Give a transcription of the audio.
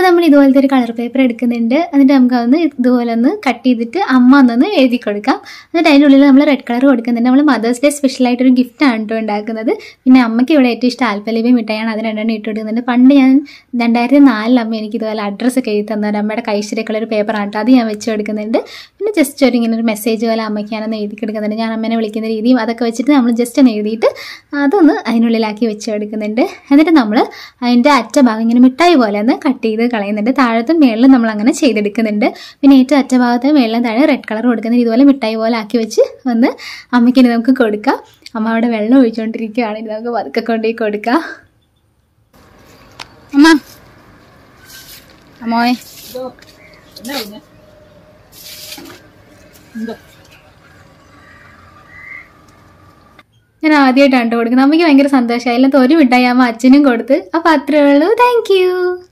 അപ്പോൾ നമ്മൾ ഇതുപോലത്തെ ഒരു കളർ പേപ്പർ എടുക്കുന്നുണ്ട് എന്നിട്ട് നമുക്ക് അതൊന്ന് ഇതുപോലെ ഒന്ന് കട്ട് ചെയ്തിട്ട് അമ്മ ഒന്നൊന്ന് എഴുതി കൊടുക്കാം എന്നിട്ട് അതിൻ്റെ ഉള്ളിൽ നമ്മൾ റെഡ് കളർ കൊടുക്കുന്നുണ്ട് നമ്മൾ മദേഴ്സ് ഡേ സ്പെഷ്യലായിട്ടൊരു ഗിഫ്റ്റാണ് കേട്ടോ ഉണ്ടാക്കുന്നത് പിന്നെ അമ്മയ്ക്ക് ഇവിടെ ഏറ്റവും ഇഷ്ടം ആൽപ്പലിബി മിഠായിയാണ് അത് രണ്ടെണ്ണം ഇട്ട് കൊടുക്കുന്നുണ്ട് പണ്ട് ഞാൻ രണ്ടായിരത്തി നാലിൽ അമ്മ എനിക്ക് ഇതുപോലെ അഡ്രസ്സൊക്കെ എഴുതി തന്നത് അമ്മയുടെ കൈശ്ശേരിക്കുള്ള ഒരു പേപ്പറാണ് കേട്ടോ അത് ഞാൻ വെച്ച് കൊടുക്കുന്നുണ്ട് പിന്നെ ജസ്റ്റ് ഒരു ഇങ്ങനെ ഒരു മെസ്സേജ് പോലെ അമ്മയ്ക്ക് ഞാനൊന്ന് എഴുതി കൊടുക്കുന്നുണ്ട് ഞാൻ അമ്മേനെ വിളിക്കുന്ന രീതിയും അതൊക്കെ വെച്ചിട്ട് നമ്മൾ ജസ്റ്റ് ഒന്ന് എഴുതിയിട്ട് അതൊന്ന് അതിനുള്ളിലാക്കി വെച്ച് കൊടുക്കുന്നുണ്ട് എന്നിട്ട് നമ്മൾ അതിൻ്റെ അറ്റഭാഗം ഇങ്ങനെ മിഠായി പോലെ ഒന്ന് കട്ട് ചെയ്ത് കളയുന്നുണ്ട് താഴത്തും മേളിലും നമ്മൾ അങ്ങനെ ചെയ്തെടുക്കുന്നുണ്ട് പിന്നെ ഏറ്റവും അറ്റഭാഗത്ത് മേളിലും താഴെ റെഡ് കളർ കൊടുക്കുന്നുണ്ട് ഇതുപോലെ മിഠായി പോലെ ആക്കി വെച്ച് ഒന്ന് അമ്മയ്ക്ക് ഇനി നമുക്ക് കൊടുക്കാം അമ്മ അവിടെ വെള്ളം ഒഴിച്ചുകൊണ്ടിരിക്കുകയാണ് ഇനി നമുക്ക് പതുക്കെ കൊണ്ടുപോയി കൊടുക്കാം അമ്മ അമ്മോയ് ഞാൻ ആദ്യമായിട്ടാണ് കേട്ടോ കൊടുക്കുന്നത് അമ്മയ്ക്ക് ഭയങ്കര സന്തോഷമായി അതിലത്തെ ഒരു മിഠായി അമ്മ അച്ഛനും കൊടുത്ത് അപ്പോൾ അത്രേ ഉള്ളൂ താങ്ക്